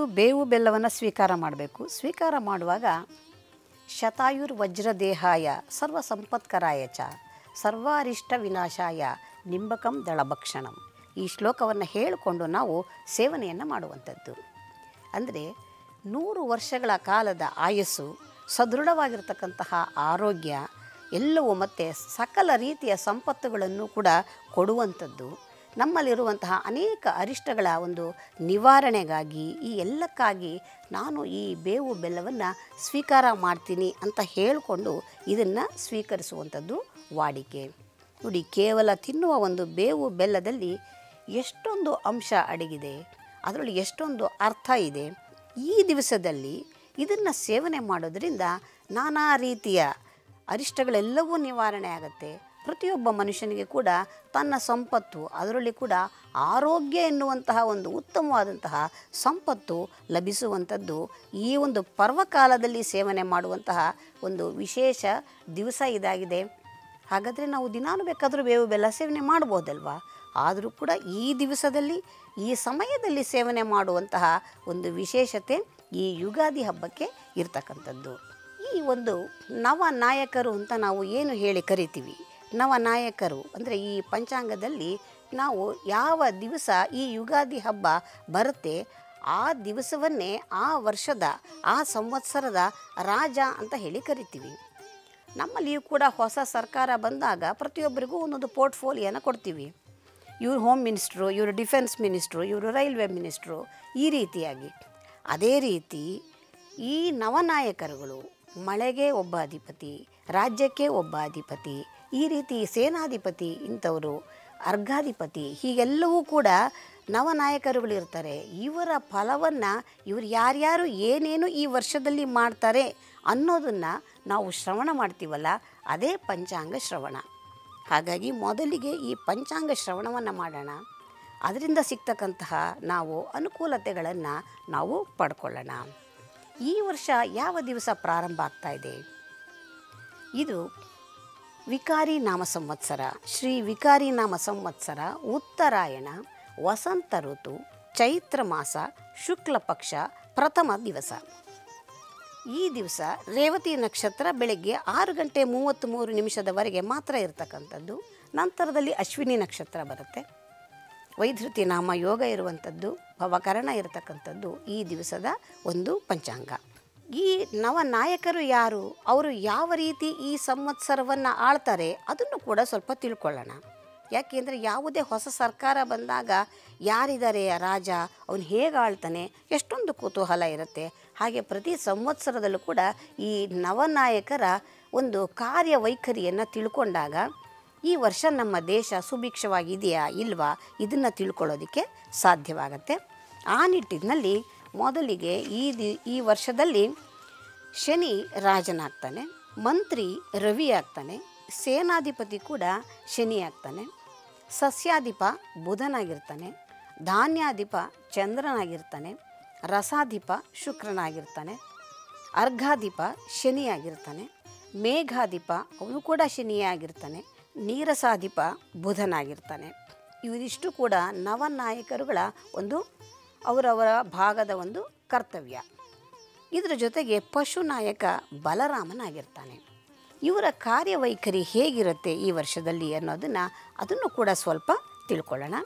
ಬೇವು ಬೆಲ್ಲವನ್ನು ಸ್ವೀಕಾರ ಮಾಡಬೇಕು ಸ್ವೀಕಾರ ಮಾಡುವಾಗ ಶತಾಯುರ್ ವಜ್ರದೇಹಾಯ ಸರ್ವ ಸಂಪತ್ಕರಾಯ ಚ ಸರ್ವಾರಿಷ್ಟ ವಿನಾಶಾಯ ನಿಂಬಕಂ ದಳಭಕ್ಷಣಂ ಈ ಶ್ಲೋಕವನ್ನು ಹೇಳಿಕೊಂಡು ನಾವು ಸೇವನೆಯನ್ನು ಮಾಡುವಂಥದ್ದು ಅಂದರೆ ನೂರು ವರ್ಷಗಳ ಕಾಲದ ಆಯಸ್ಸು ಸದೃಢವಾಗಿರ್ತಕ್ಕಂತಹ ಆರೋಗ್ಯ ಎಲ್ಲವೂ ಮತ್ತು ಸಕಲ ರೀತಿಯ ಸಂಪತ್ತುಗಳನ್ನು ಕೂಡ ಕೊಡುವಂಥದ್ದು ನಮ್ಮಲ್ಲಿರುವಂತಹ ಅನೇಕ ಅರಿಷ್ಟಗಳ ಒಂದು ನಿವಾರಣೆಗಾಗಿ ಈ ಎಲ್ಲಕ್ಕಾಗಿ ನಾನು ಈ ಬೇವು ಬೆಲ್ಲವನ್ನು ಸ್ವೀಕಾರ ಮಾಡ್ತೀನಿ ಅಂತ ಹೇಳಿಕೊಂಡು ಇದನ್ನು ಸ್ವೀಕರಿಸುವಂಥದ್ದು ವಾಡಿಕೆ ನೋಡಿ ಕೇವಲ ತಿನ್ನುವ ಒಂದು ಬೇವು ಬೆಲ್ಲದಲ್ಲಿ ಎಷ್ಟೊಂದು ಅಂಶ ಅಡಗಿದೆ ಅದರಲ್ಲಿ ಎಷ್ಟೊಂದು ಅರ್ಥ ಇದೆ ಈ ದಿವಸದಲ್ಲಿ ಇದನ್ನು ಸೇವನೆ ಮಾಡೋದ್ರಿಂದ ನಾನಾ ರೀತಿಯ ಅರಿಷ್ಟಗಳೆಲ್ಲವೂ ನಿವಾರಣೆ ಆಗುತ್ತೆ ಪ್ರತಿಯೊಬ್ಬ ಮನುಷ್ಯನಿಗೆ ಕೂಡ ತನ್ನ ಸಂಪತ್ತು ಅದರಲ್ಲಿ ಕೂಡ ಆರೋಗ್ಯ ಎನ್ನುವಂತಹ ಒಂದು ಉತ್ತಮವಾದಂತಹ ಸಂಪತ್ತು ಲಭಿಸುವಂಥದ್ದು ಈ ಒಂದು ಪರ್ವಕಾಲದಲ್ಲಿ ಸೇವನೆ ಮಾಡುವಂತಹ ಒಂದು ವಿಶೇಷ ದಿವಸ ಇದಾಗಿದೆ ಹಾಗಾದರೆ ನಾವು ದಿನಾನು ಬೇಕಾದರೂ ಬೇವು ಬೆಲ್ಲ ಸೇವನೆ ಮಾಡ್ಬೋದಲ್ವಾ ಆದರೂ ಕೂಡ ಈ ದಿವಸದಲ್ಲಿ ಈ ಸಮಯದಲ್ಲಿ ಸೇವನೆ ಮಾಡುವಂತಹ ಒಂದು ವಿಶೇಷತೆ ಈ ಯುಗಾದಿ ಹಬ್ಬಕ್ಕೆ ಇರ್ತಕ್ಕಂಥದ್ದು ಈ ಒಂದು ನವ ನಾಯಕರು ಅಂತ ನಾವು ಏನು ಹೇಳಿ ಕರಿತೀವಿ ನವ ನಾಯಕರು ಅಂದರೆ ಈ ಪಂಚಾಂಗದಲ್ಲಿ ನಾವು ಯಾವ ದಿವಸ ಈ ಯುಗಾದಿ ಹಬ್ಬ ಬರುತ್ತೆ ಆ ದಿವಸವನ್ನೇ ಆ ವರ್ಷದ ಆ ಸಂವತ್ಸರದ ರಾಜ ಅಂತ ಹೇಳಿ ಕರಿತೀವಿ ನಮ್ಮಲ್ಲಿಯೂ ಕೂಡ ಹೊಸ ಸರ್ಕಾರ ಬಂದಾಗ ಪ್ರತಿಯೊಬ್ಬರಿಗೂ ಒಂದೊಂದು ಪೋರ್ಟ್ಫೋಲಿಯೋನ ಕೊಡ್ತೀವಿ ಇವರು ಹೋಮ್ ಮಿನಿಸ್ಟ್ರು ಇವರು ಡಿಫೆನ್ಸ್ ಮಿನಿಸ್ಟ್ರು ಇವರು ರೈಲ್ವೆ ಮಿನಿಸ್ಟ್ರು ಈ ರೀತಿಯಾಗಿ ಅದೇ ರೀತಿ ಈ ನವನಾಯಕರುಗಳು ಮಳೆಗೆ ಒಬ್ಬ ಅಧಿಪತಿ ರಾಜ್ಯಕ್ಕೆ ಒಬ್ಬ ಅಧಿಪತಿ ಈ ರೀತಿ ಸೇನಾಧಿಪತಿ ಇಂಥವರು ಅರ್ಘಾಧಿಪತಿ ಹೀಗೆಲ್ಲವೂ ಕೂಡ ನವನಾಯಕರುಗಳಿರ್ತಾರೆ ಇವರ ಫಲವನ್ನು ಇವರು ಯಾರ್ಯಾರು ಏನೇನು ಈ ವರ್ಷದಲ್ಲಿ ಮಾಡ್ತಾರೆ ಅನ್ನೋದನ್ನು ನಾವು ಶ್ರವಣ ಮಾಡ್ತೀವಲ್ಲ ಅದೇ ಪಂಚಾಂಗ ಶ್ರವಣ ಹಾಗಾಗಿ ಮೊದಲಿಗೆ ಈ ಪಂಚಾಂಗ ಶ್ರವಣವನ್ನು ಮಾಡೋಣ ಅದರಿಂದ ಸಿಗ್ತಕ್ಕಂತಹ ನಾವು ಅನುಕೂಲತೆಗಳನ್ನು ನಾವು ಪಡ್ಕೊಳ್ಳೋಣ ಈ ವರ್ಷ ಯಾವ ದಿವಸ ಪ್ರಾರಂಭ ಆಗ್ತಾ ಇದೆ ಇದು ವಿಕಾರಿ ನಾಮ ಸಂವತ್ಸರ ಶ್ರೀ ವಿಕಾರಿ ನಾಮ ಸಂವತ್ಸರ ಉತ್ತರಾಯಣ ವಸಂತ ಋತು ಚೈತ್ರ ಮಾಸ ಶುಕ್ಲ ಪಕ್ಷ ಪ್ರಥಮ ದಿವಸ ಈ ದಿವಸ ರೇವತಿ ನಕ್ಷತ್ರ ಬೆಳಗ್ಗೆ ಆರು ಗಂಟೆ ಮೂವತ್ತ್ಮೂರು ನಿಮಿಷದವರೆಗೆ ಮಾತ್ರ ಇರತಕ್ಕಂಥದ್ದು ನಂತರದಲ್ಲಿ ಅಶ್ವಿನಿ ನಕ್ಷತ್ರ ಬರುತ್ತೆ ವೈಧೃತಿ ನಾಮ ಯೋಗ ಇರುವಂಥದ್ದು ಭವಕರಣ ಇರತಕ್ಕಂಥದ್ದು ಈ ದಿವಸದ ಒಂದು ಪಂಚಾಂಗ ಈ ನವ ನಾಯಕರು ಯಾರು ಅವರು ಯಾವ ರೀತಿ ಈ ಸಂವತ್ಸರವನ್ನು ಆಳ್ತಾರೆ ಅದನ್ನು ಕೂಡ ಸ್ವಲ್ಪ ತಿಳ್ಕೊಳ್ಳೋಣ ಯಾಕೆಂದರೆ ಯಾವುದೇ ಹೊಸ ಸರ್ಕಾರ ಬಂದಾಗ ಯಾರಿದ್ದಾರೆ ಆ ರಾಜ ಅವನು ಹೇಗೆ ಆಳ್ತಾನೆ ಎಷ್ಟೊಂದು ಕುತೂಹಲ ಇರುತ್ತೆ ಹಾಗೆ ಪ್ರತಿ ಸಂವತ್ಸರದಲ್ಲೂ ಕೂಡ ಈ ನವನಾಯಕರ ಒಂದು ಕಾರ್ಯವೈಖರಿಯನ್ನು ತಿಳ್ಕೊಂಡಾಗ ಈ ವರ್ಷ ನಮ್ಮ ದೇಶ ಸುಭಿಕ್ಷವಾಗಿದೆಯಾ ಇಲ್ವಾ ಇದನ್ನು ತಿಳ್ಕೊಳ್ಳೋದಕ್ಕೆ ಸಾಧ್ಯವಾಗತ್ತೆ ಆ ನಿಟ್ಟಿನಲ್ಲಿ ಮೊದಲಿಗೆ ಈ ದಿ ಈ ವರ್ಷದಲ್ಲಿ ಶನಿ ರಾಜನಾಗ್ತಾನೆ ಮಂತ್ರಿ ರವಿ ಆಗ್ತಾನೆ ಸೇನಾಧಿಪತಿ ಕೂಡ ಶನಿ ಆಗ್ತಾನೆ ಸಸ್ಯಾಧಿಪ ಬುಧನಾಗಿರ್ತಾನೆ ಧಾನ್ಯಾಧಿಪ ಚಂದ್ರನಾಗಿರ್ತಾನೆ ರಸಾಧಿಪ ಶುಕ್ರನಾಗಿರ್ತಾನೆ ಅರ್ಘಾಧಿಪ ಶನಿಯಾಗಿರ್ತಾನೆ ಮೇಘಾಧಿಪ ಅವನು ಕೂಡ ಶನಿಯೇ ಆಗಿರ್ತಾನೆ ನೀರಸಾಧಿಪ ಬುಧನಾಗಿರ್ತಾನೆ ಇವಿದಿಷ್ಟು ಕೂಡ ನವನಾಯಕರುಗಳ ಒಂದು ಅವರವರ ಭಾಗದ ಒಂದು ಕರ್ತವ್ಯ ಇದರ ಜೊತೆಗೆ ಪಶುನಾಯಕ ಬಲರಾಮನಾಗಿರ್ತಾನೆ ಇವರ ಕಾರ್ಯವೈಖರಿ ಹೇಗಿರುತ್ತೆ ಈ ವರ್ಷದಲ್ಲಿ ಅನ್ನೋದನ್ನು ಅದನ್ನು ಕೂಡ ಸ್ವಲ್ಪ ತಿಳ್ಕೊಳ್ಳೋಣ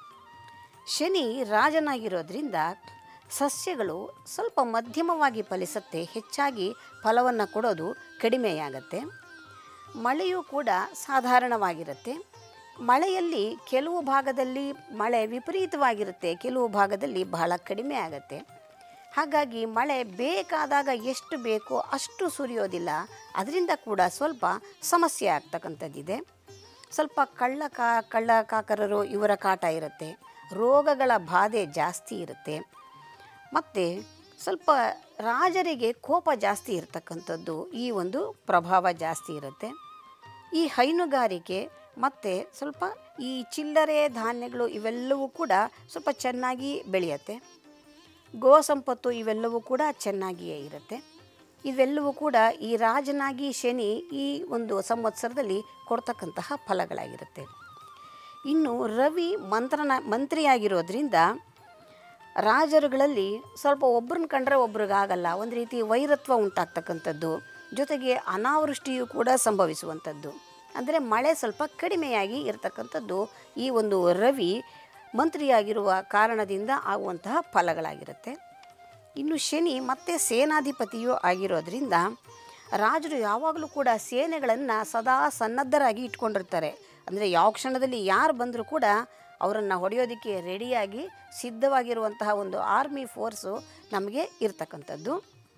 ಶನಿ ರಾಜನಾಗಿರೋದ್ರಿಂದ ಸಸ್ಯಗಳು ಸ್ವಲ್ಪ ಮಧ್ಯಮವಾಗಿ ಫಲಿಸುತ್ತೆ ಹೆಚ್ಚಾಗಿ ಫಲವನ್ನು ಕೊಡೋದು ಕಡಿಮೆಯಾಗತ್ತೆ ಮಳೆಯೂ ಕೂಡ ಸಾಧಾರಣವಾಗಿರುತ್ತೆ ಮಳೆಯಲ್ಲಿ ಕೆಲವು ಭಾಗದಲ್ಲಿ ಮಳೆ ವಿಪರೀತವಾಗಿರುತ್ತೆ ಕೆಲವು ಭಾಗದಲ್ಲಿ ಬಹಳ ಕಡಿಮೆ ಆಗುತ್ತೆ ಹಾಗಾಗಿ ಮಳೆ ಬೇಕಾದಾಗ ಎಷ್ಟು ಬೇಕೋ ಅಷ್ಟು ಸುರಿಯೋದಿಲ್ಲ ಅದರಿಂದ ಕೂಡ ಸ್ವಲ್ಪ ಸಮಸ್ಯೆ ಆಗ್ತಕ್ಕಂಥದ್ದಿದೆ ಸ್ವಲ್ಪ ಕಳ್ಳ ಕಾ ಕಳ್ಳ ಕಾಕರರು ಇವರ ಕಾಟ ಇರುತ್ತೆ ರೋಗಗಳ ಬಾಧೆ ಜಾಸ್ತಿ ಇರುತ್ತೆ ಮತ್ತು ಸ್ವಲ್ಪ ರಾಜರಿಗೆ ಕೋಪ ಜಾಸ್ತಿ ಇರತಕ್ಕಂಥದ್ದು ಈ ಒಂದು ಪ್ರಭಾವ ಜಾಸ್ತಿ ಇರುತ್ತೆ ಈ ಹೈನುಗಾರಿಕೆ ಮತ್ತು ಸ್ವಲ್ಪ ಈ ಚಿಲ್ಲರೆ ಧಾನ್ಯಗಳು ಇವೆಲ್ಲವೂ ಕೂಡ ಸ್ವಲ್ಪ ಚೆನ್ನಾಗಿ ಬೆಳೆಯುತ್ತೆ ಗೋ ಸಂಪತ್ತು ಇವೆಲ್ಲವೂ ಕೂಡ ಚೆನ್ನಾಗಿಯೇ ಇರುತ್ತೆ ಇವೆಲ್ಲವೂ ಕೂಡ ಈ ರಾಜನಾಗಿ ಶನಿ ಈ ಒಂದು ಸಂವತ್ಸರದಲ್ಲಿ ಕೊಡ್ತಕ್ಕಂತಹ ಫಲಗಳಾಗಿರುತ್ತೆ ಇನ್ನು ರವಿ ಮಂತ್ರನ ಮಂತ್ರಿಯಾಗಿರೋದ್ರಿಂದ ರಾಜರುಗಳಲ್ಲಿ ಸ್ವಲ್ಪ ಒಬ್ಬರನ್ನ ಕಂಡ್ರೆ ಒಬ್ರಿಗಾಗಲ್ಲ ಒಂದು ರೀತಿ ವೈರತ್ವ ಉಂಟಾಗ್ತಕ್ಕಂಥದ್ದು ಜೊತೆಗೆ ಅನಾವೃಷ್ಟಿಯು ಕೂಡ ಸಂಭವಿಸುವಂಥದ್ದು ಅಂದರೆ ಮಳೆ ಸ್ವಲ್ಪ ಕಡಿಮೆಯಾಗಿ ಇರತಕ್ಕಂಥದ್ದು ಈ ಒಂದು ರವಿ ಮಂತ್ರಿಯಾಗಿರುವ ಕಾರಣದಿಂದ ಆಗುವಂತಹ ಫಲಗಳಾಗಿರುತ್ತೆ ಇನ್ನು ಶನಿ ಮತ್ತೆ ಸೇನಾಧಿಪತಿಯೂ ಆಗಿರೋದ್ರಿಂದ ರಾಜರು ಯಾವಾಗಲೂ ಕೂಡ ಸೇನೆಗಳನ್ನು ಸದಾ ಸನ್ನದ್ಧರಾಗಿ ಇಟ್ಕೊಂಡಿರ್ತಾರೆ ಅಂದರೆ ಯಾವ ಕ್ಷಣದಲ್ಲಿ ಯಾರು ಬಂದರೂ ಕೂಡ ಅವರನ್ನು ಹೊಡೆಯೋದಕ್ಕೆ ರೆಡಿಯಾಗಿ ಸಿದ್ಧವಾಗಿರುವಂತಹ ಒಂದು ಆರ್ಮಿ ಫೋರ್ಸು ನಮಗೆ ಇರ್ತಕ್ಕಂಥದ್ದು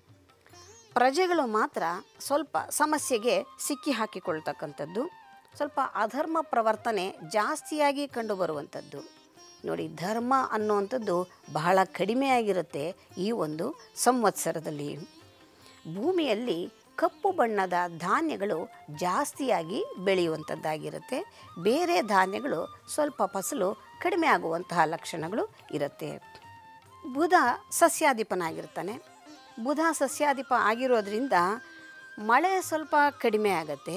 ಪ್ರಜೆಗಳು ಮಾತ್ರ ಸ್ವಲ್ಪ ಸಮಸ್ಯೆಗೆ ಸಿಕ್ಕಿ ಹಾಕಿಕೊಳ್ತಕ್ಕಂಥದ್ದು ಸ್ವಲ್ಪ ಅಧರ್ಮ ಪ್ರವರ್ತನೆ ಜಾಸ್ತಿಯಾಗಿ ಕಂಡುಬರುವಂಥದ್ದು ನೋಡಿ ಧರ್ಮ ಅನ್ನುವಂಥದ್ದು ಬಹಳ ಕಡಿಮೆಯಾಗಿರುತ್ತೆ ಈ ಒಂದು ಸಂವತ್ಸರದಲ್ಲಿ ಭೂಮಿಯಲ್ಲಿ ಕಪ್ಪು ಬಣ್ಣದ ಧಾನ್ಯಗಳು ಜಾಸ್ತಿಯಾಗಿ ಬೆಳೆಯುವಂಥದ್ದಾಗಿರುತ್ತೆ ಬೇರೆ ಧಾನ್ಯಗಳು ಸ್ವಲ್ಪ ಫಸಲು ಕಡಿಮೆ ಆಗುವಂತಹ ಲಕ್ಷಣಗಳು ಇರುತ್ತೆ ಬುಧ ಸಸ್ಯಾಧಿಪನಾಗಿರ್ತಾನೆ ಬುಧ ಸಸ್ಯಾಧಿಪ ಆಗಿರೋದ್ರಿಂದ ಮಳೆ ಸ್ವಲ್ಪ ಕಡಿಮೆ ಆಗುತ್ತೆ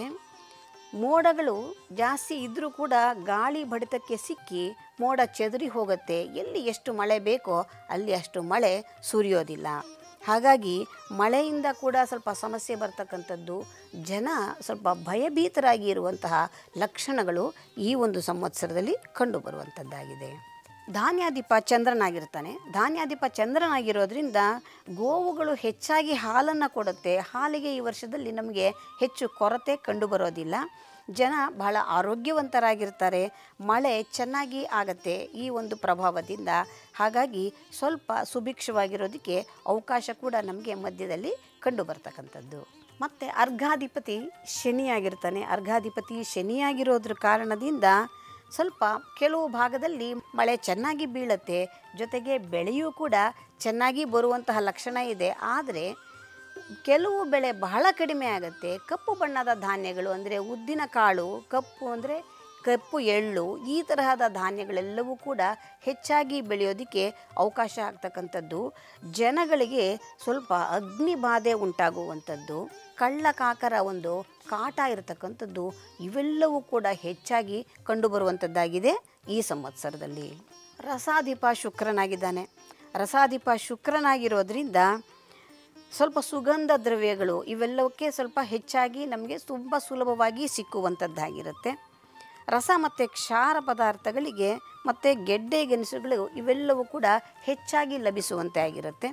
ಮೋಡಗಳು ಜಾಸ್ತಿ ಇದ್ದರೂ ಕೂಡ ಗಾಳಿ ಬಡಿತಕ್ಕೆ ಸಿಕ್ಕಿ ಮೋಡ ಚೆದರಿ ಹೋಗುತ್ತೆ ಎಲ್ಲಿ ಎಷ್ಟು ಮಳೆ ಬೇಕೋ ಅಲ್ಲಿ ಅಷ್ಟು ಮಳೆ ಸುರಿಯೋದಿಲ್ಲ ಹಾಗಾಗಿ ಮಳೆಯಿಂದ ಕೂಡ ಸ್ವಲ್ಪ ಸಮಸ್ಯೆ ಬರ್ತಕ್ಕಂಥದ್ದು ಜನ ಸ್ವಲ್ಪ ಭಯಭೀತರಾಗಿ ಇರುವಂತಹ ಲಕ್ಷಣಗಳು ಈ ಒಂದು ಸಂವತ್ಸರದಲ್ಲಿ ಕಂಡುಬರುವಂಥದ್ದಾಗಿದೆ ಧಾನ್ಯಾಧಿಪ ಚಂದ್ರನಾಗಿರ್ತಾನೆ ಧಾನ್ಯಾಧಿಪ ಚಂದ್ರನಾಗಿರೋದ್ರಿಂದ ಗೋವುಗಳು ಹೆಚ್ಚಾಗಿ ಹಾಲನ್ನು ಕೊಡುತ್ತೆ ಹಾಲಿಗೆ ಈ ವರ್ಷದಲ್ಲಿ ನಮಗೆ ಹೆಚ್ಚು ಕೊರತೆ ಕಂಡುಬರೋದಿಲ್ಲ ಜನ ಬಹಳ ಆರೋಗ್ಯವಂತರಾಗಿರ್ತಾರೆ ಮಳೆ ಚೆನ್ನಾಗಿ ಆಗತ್ತೆ ಈ ಒಂದು ಪ್ರಭಾವದಿಂದ ಹಾಗಾಗಿ ಸ್ವಲ್ಪ ಸುಭಿಕ್ಷವಾಗಿರೋದಕ್ಕೆ ಅವಕಾಶ ಕೂಡ ನಮಗೆ ಮಧ್ಯದಲ್ಲಿ ಕಂಡು ಬರ್ತಕ್ಕಂಥದ್ದು ಮತ್ತು ಅರ್ಘಾಧಿಪತಿ ಶನಿಯಾಗಿರ್ತಾನೆ ಅರ್ಘಾಧಿಪತಿ ಶನಿಯಾಗಿರೋದ್ರ ಕಾರಣದಿಂದ ಸ್ವಲ್ಪ ಕೆಲವು ಭಾಗದಲ್ಲಿ ಮಳೆ ಚೆನ್ನಾಗಿ ಬೀಳುತ್ತೆ ಜೊತೆಗೆ ಬೆಳೆಯೂ ಕೂಡ ಚೆನ್ನಾಗಿ ಬರುವಂತಹ ಲಕ್ಷಣ ಇದೆ ಆದರೆ ಕೆಲವು ಬೆಳೆ ಬಹಳ ಕಡಿಮೆ ಆಗುತ್ತೆ ಕಪ್ಪು ಬಣ್ಣದ ಧಾನ್ಯಗಳು ಅಂದರೆ ಉದ್ದಿನ ಕಾಳು ಕಪ್ಪು ಅಂದರೆ ಕಪ್ಪು ಎಳ್ಳು ಈ ತರಹದ ಧಾನ್ಯಗಳೆಲ್ಲವೂ ಕೂಡ ಹೆಚ್ಚಾಗಿ ಬೆಳೆಯೋದಕ್ಕೆ ಅವಕಾಶ ಆಗ್ತಕ್ಕಂಥದ್ದು ಜನಗಳಿಗೆ ಸ್ವಲ್ಪ ಅಗ್ನಿ ಬಾಧೆ ಉಂಟಾಗುವಂಥದ್ದು ಕಳ್ಳಕಾಕರ ಒಂದು ಕಾಟ ಇರತಕ್ಕಂಥದ್ದು ಇವೆಲ್ಲವೂ ಕೂಡ ಹೆಚ್ಚಾಗಿ ಕಂಡುಬರುವಂಥದ್ದಾಗಿದೆ ಈ ಸಂವತ್ಸರದಲ್ಲಿ ರಸಾಧಿಪ ಶುಕ್ರನಾಗಿದ್ದಾನೆ ರಸಾಧಿಪ ಶುಕ್ರನಾಗಿರೋದ್ರಿಂದ ಸ್ವಲ್ಪ ಸುಗಂಧ ದ್ರವ್ಯಗಳು ಇವೆಲ್ಲವಕ್ಕೆ ಸ್ವಲ್ಪ ಹೆಚ್ಚಾಗಿ ನಮಗೆ ತುಂಬ ಸುಲಭವಾಗಿ ಸಿಕ್ಕುವಂಥದ್ದಾಗಿರುತ್ತೆ ರಸ ಮತ್ತು ಕ್ಷಾರ ಪದಾರ್ಥಗಳಿಗೆ ಮತ್ತು ಗೆಡ್ಡೆ ಗೆಣಸುಗಳು ಇವೆಲ್ಲವೂ ಕೂಡ ಹೆಚ್ಚಾಗಿ ಲಭಿಸುವಂತೆ ಆಗಿರುತ್ತೆ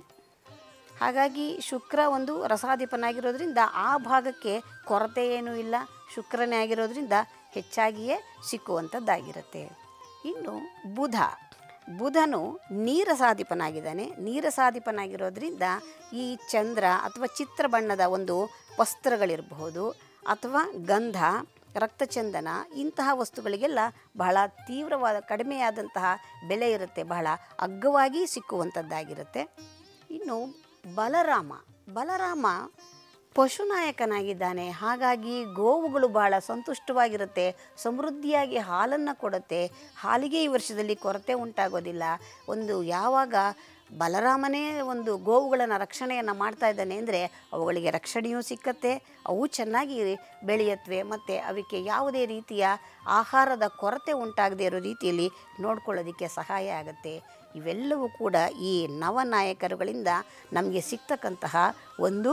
ಹಾಗಾಗಿ ಶುಕ್ರ ಒಂದು ರಸಾಧಿಪನಾಗಿರೋದ್ರಿಂದ ಆ ಭಾಗಕ್ಕೆ ಕೊರತೆ ಏನೂ ಇಲ್ಲ ಶುಕ್ರನೇ ಆಗಿರೋದ್ರಿಂದ ಹೆಚ್ಚಾಗಿಯೇ ಸಿಕ್ಕುವಂಥದ್ದಾಗಿರುತ್ತೆ ಇನ್ನು ಬುಧ ಬುಧನು ನೀರಸಾಧಿಪನಾಗಿದ್ದಾನೆ ನೀರಸಾಧಿಪನಾಗಿರೋದ್ರಿಂದ ಈ ಚಂದ್ರ ಅಥವಾ ಚಿತ್ರ ಬಣ್ಣದ ಒಂದು ವಸ್ತ್ರಗಳಿರಬಹುದು ಅಥವಾ ಗಂಧ ರಕ್ತಚಂದನ ಇಂತಹ ವಸ್ತುಗಳಿಗೆಲ್ಲ ಬಹಳ ತೀವ್ರವಾದ ಕಡಿಮೆಯಾದಂತಹ ಬೆಲೆ ಇರುತ್ತೆ ಬಹಳ ಅಗ್ಗವಾಗಿ ಸಿಕ್ಕುವಂಥದ್ದಾಗಿರುತ್ತೆ ಇನ್ನು ಬಲರಾಮ ಬಲರಾಮ ಪಶುನಾಯಕನಾಗಿದ್ದಾನೆ ಹಾಗಾಗಿ ಗೋವುಗಳು ಬಹಳ ಸಂತುಷ್ಟವಾಗಿರುತ್ತೆ ಸಮೃದ್ಧಿಯಾಗಿ ಹಾಲನ್ನು ಕೊಡುತ್ತೆ ಹಾಲಿಗೆ ಈ ವರ್ಷದಲ್ಲಿ ಕೊರತೆ ಉಂಟಾಗೋದಿಲ್ಲ ಒಂದು ಯಾವಾಗ ಬಲರಾಮನೇ ಒಂದು ಗೋವುಗಳನ್ನು ರಕ್ಷಣೆಯನ್ನು ಮಾಡ್ತಾ ಇದ್ದಾನೆ ಅಂದರೆ ಅವುಗಳಿಗೆ ರಕ್ಷಣೆಯೂ ಸಿಕ್ಕತ್ತೆ ಅವು ಚೆನ್ನಾಗಿ ಬೆಳೆಯತ್ವೆ ಮತ್ತು ಅವಕ್ಕೆ ಯಾವುದೇ ರೀತಿಯ ಆಹಾರದ ಕೊರತೆ ಉಂಟಾಗದೇ ಇರೋ ರೀತಿಯಲ್ಲಿ ನೋಡ್ಕೊಳ್ಳೋದಕ್ಕೆ ಸಹಾಯ ಆಗುತ್ತೆ ಇವೆಲ್ಲವೂ ಕೂಡ ಈ ನವನಾಯಕರುಗಳಿಂದ ನಮಗೆ ಸಿಗ್ತಕ್ಕಂತಹ ಒಂದು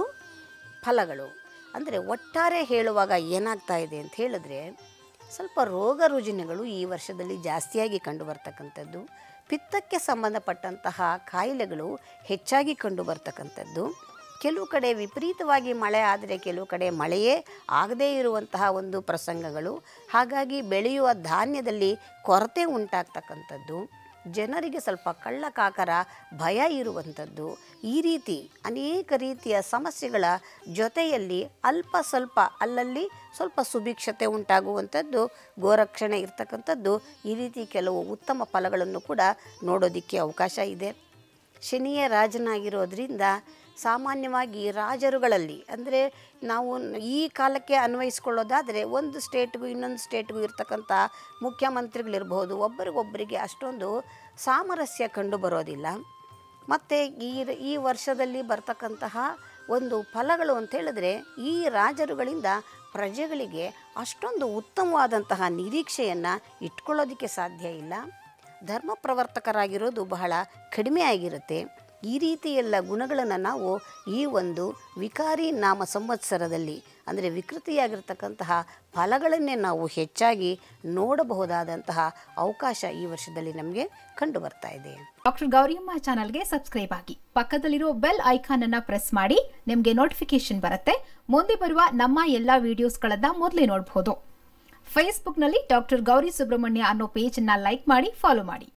ಫಲಗಳು ಅಂದರೆ ಒಟ್ಟಾರೆ ಹೇಳುವಾಗ ಏನಾಗ್ತಾ ಇದೆ ಅಂತ ಹೇಳಿದ್ರೆ ಸ್ವಲ್ಪ ರೋಗ ರುಜಿನಗಳು ಈ ವರ್ಷದಲ್ಲಿ ಜಾಸ್ತಿಯಾಗಿ ಕಂಡುಬರ್ತಕ್ಕಂಥದ್ದು ಪಿತ್ತಕ್ಕೆ ಸಂಬಂಧಪಟ್ಟಂತಹ ಕಾಯಿಲೆಗಳು ಹೆಚ್ಚಾಗಿ ಕಂಡುಬರ್ತಕ್ಕಂಥದ್ದು ಕೆಲವು ಕಡೆ ವಿಪರೀತವಾಗಿ ಮಳೆ ಆದರೆ ಕೆಲವು ಕಡೆ ಮಳೆಯೇ ಆಗದೇ ಇರುವಂತಹ ಒಂದು ಪ್ರಸಂಗಗಳು ಹಾಗಾಗಿ ಬೆಳೆಯುವ ಧಾನ್ಯದಲ್ಲಿ ಕೊರತೆ ಉಂಟಾಗ್ತಕ್ಕಂಥದ್ದು ಜನರಿಗೆ ಸ್ವಲ್ಪ ಕಳ್ಳಕಾಕರ ಭಯ ಇರುವಂಥದ್ದು ಈ ರೀತಿ ಅನೇಕ ರೀತಿಯ ಸಮಸ್ಯೆಗಳ ಜೊತೆಯಲ್ಲಿ ಅಲ್ಪ ಸ್ವಲ್ಪ ಅಲ್ಲಲ್ಲಿ ಸ್ವಲ್ಪ ಸುಭಿಕ್ಷತೆ ಉಂಟಾಗುವಂಥದ್ದು ಗೋರಕ್ಷಣೆ ಇರ್ತಕ್ಕಂಥದ್ದು ಈ ರೀತಿ ಕೆಲವು ಉತ್ತಮ ಫಲಗಳನ್ನು ಕೂಡ ನೋಡೋದಕ್ಕೆ ಅವಕಾಶ ಇದೆ ಶನಿಯ ರಾಜನಾಗಿರೋದ್ರಿಂದ ಸಾಮಾನ್ಯವಾಗಿ ರಾಜರುಗಳಲ್ಲಿ ಅಂದರೆ ನಾವು ಈ ಕಾಲಕ್ಕೆ ಅನ್ವಯಿಸ್ಕೊಳ್ಳೋದಾದರೆ ಒಂದು ಸ್ಟೇಟ್ಗೂ ಇನ್ನೊಂದು ಸ್ಟೇಟ್ಗೂ ಇರ್ತಕ್ಕಂಥ ಮುಖ್ಯಮಂತ್ರಿಗಳಿರ್ಬೋದು ಒಬ್ಬರಿಗೊಬ್ಬರಿಗೆ ಅಷ್ಟೊಂದು ಸಾಮರಸ್ಯ ಕಂಡು ಬರೋದಿಲ್ಲ ಮತ್ತು ಈ ಈ ವರ್ಷದಲ್ಲಿ ಬರ್ತಕ್ಕಂತಹ ಒಂದು ಫಲಗಳು ಅಂತ ಹೇಳಿದ್ರೆ ಈ ರಾಜರುಗಳಿಂದ ಪ್ರಜೆಗಳಿಗೆ ಅಷ್ಟೊಂದು ಉತ್ತಮವಾದಂತಹ ನಿರೀಕ್ಷೆಯನ್ನು ಇಟ್ಕೊಳ್ಳೋದಕ್ಕೆ ಸಾಧ್ಯ ಇಲ್ಲ ಧರ್ಮ ಪ್ರವರ್ತಕರಾಗಿರೋದು ಬಹಳ ಕಡಿಮೆ ಆಗಿರುತ್ತೆ ಈ ರೀತಿ ಎಲ್ಲ ಗುಣಗಳನ್ನು ನಾವು ಈ ಒಂದು ವಿಕಾರಿ ನಾಮ ಸಂವತ್ಸರದಲ್ಲಿ ಅಂದರೆ ವಿಕೃತಿಯಾಗಿರ್ತಕ್ಕಂತಹ ಫಲಗಳನ್ನೇ ನಾವು ಹೆಚ್ಚಾಗಿ ನೋಡಬಹುದಾದಂತಹ ಅವಕಾಶ ಈ ವರ್ಷದಲ್ಲಿ ನಮಗೆ ಕಂಡು ಬರ್ತಾ ಇದೆ ಡಾಕ್ಟರ್ ಗೌರಿಯಮ್ಮ ಚಾನಲ್ಗೆ ಸಬ್ಸ್ಕ್ರೈಬ್ ಆಗಿ ಪಕ್ಕದಲ್ಲಿರೋ ಬೆಲ್ ಐಕಾನ್ ಅನ್ನ ಪ್ರೆಸ್ ಮಾಡಿ ನಿಮಗೆ ನೋಟಿಫಿಕೇಶನ್ ಬರುತ್ತೆ ಮುಂದೆ ಬರುವ ನಮ್ಮ ಎಲ್ಲಾ ವಿಡಿಯೋಸ್ಗಳನ್ನ ಮೊದಲೇ ನೋಡಬಹುದು ಫೇಸ್ಬುಕ್ನಲ್ಲಿ ಡಾಕ್ಟರ್ ಗೌರಿ ಸುಬ್ರಹ್ಮಣ್ಯ ಅನ್ನೋ ಪೇಜ್ ಅನ್ನ ಲೈಕ್ ಮಾಡಿ ಫಾಲೋ ಮಾಡಿ